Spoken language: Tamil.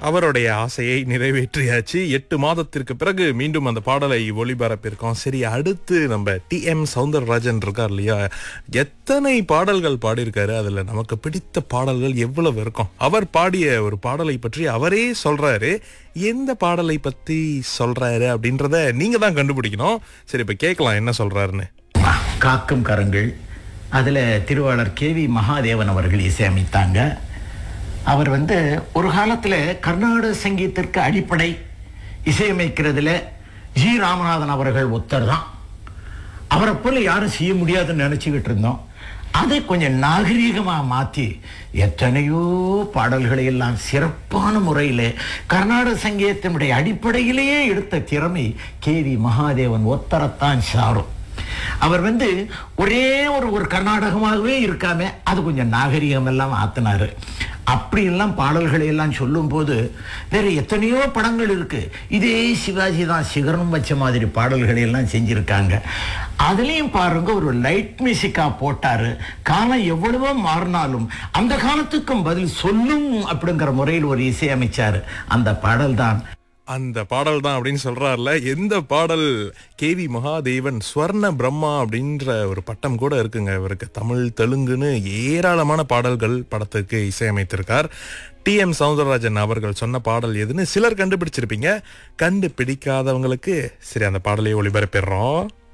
அவருடைய ஆசையை நிறைவேற்றியாச்சு எட்டு மாதத்திற்கு பிறகு மீண்டும் அந்த பாடலை ஒளிபரப்பியிருக்கோம் சரி அடுத்து நம்ம டி எம் சவுந்தரராஜன் இருக்கார் இல்லையா எத்தனை பாடல்கள் பாடியிருக்காரு அதுல நமக்கு பிடித்த பாடல்கள் எவ்வளவு இருக்கும் அவர் பாடிய ஒரு பாடலை பற்றி அவரே சொல்றாரு எந்த பாடலை பத்தி சொல்றாரு அப்படின்றத நீங்க தான் கண்டுபிடிக்கணும் சரி இப்ப கேட்கலாம் என்ன சொல்றாருன்னு காக்கும் கரங்கள் அதில் திருவாளர் கேவி மகாதேவன் அவர்கள் இசையமைத்தாங்க அவர் வந்து ஒரு காலத்தில் கர்நாடக சங்கீதத்திற்கு அடிப்படை இசையமைக்கிறதுல ஜி ராமநாதன் அவர்கள் ஒத்தர் தான் அவரை போல யாரும் செய்ய முடியாதுன்னு நினச்சிக்கிட்டு இருந்தோம் அதை கொஞ்சம் நாகரீகமாக மாற்றி எத்தனையோ பாடல்களை எல்லாம் சிறப்பான முறையில் கர்நாடக சங்கீதத்தினுடைய அடிப்படையிலேயே எடுத்த திறமை கேவி மகாதேவன் ஒத்தரத்தான் சாரும் அவர் வந்து ஒரே ஒரு ஒரு கர்நாடகமாகவே இருக்காம அது கொஞ்சம் நாகரிகம் எல்லாம் ஆத்தினாரு அப்படி எல்லாம் பாடல்களை எல்லாம் சொல்லும்போது வேற எத்தனையோ படங்கள் இருக்கு இதே சிவாஜி தான் சிகரம் வச்ச மாதிரி பாடல்களை எல்லாம் செஞ்சிருக்காங்க அதுலேயும் பாருங்க ஒரு லைட் மியூசிக்கா போட்டாரு காலம் எவ்வளவோ மாறினாலும் அந்த காலத்துக்கும் பதில் சொல்லும் அப்படிங்கிற முறையில் ஒரு இசை அமைச்சாரு அந்த பாடல் தான் அந்த பாடல் தான் அப்படின்னு சொல்றாருல எந்த பாடல் கேவி மகாதேவன் ஸ்வர்ண பிரம்மா அப்படின்ற ஒரு பட்டம் கூட இருக்குங்க இவருக்கு தமிழ் தெலுங்குன்னு ஏராளமான பாடல்கள் படத்துக்கு இசையமைத்திருக்கார் டி எம் சவுந்தரராஜன் அவர்கள் சொன்ன பாடல் எதுன்னு சிலர் கண்டுபிடிச்சிருப்பீங்க கண்டுபிடிக்காதவங்களுக்கு சரி அந்த பாடலை ஒளிபரப்பிடுறோம்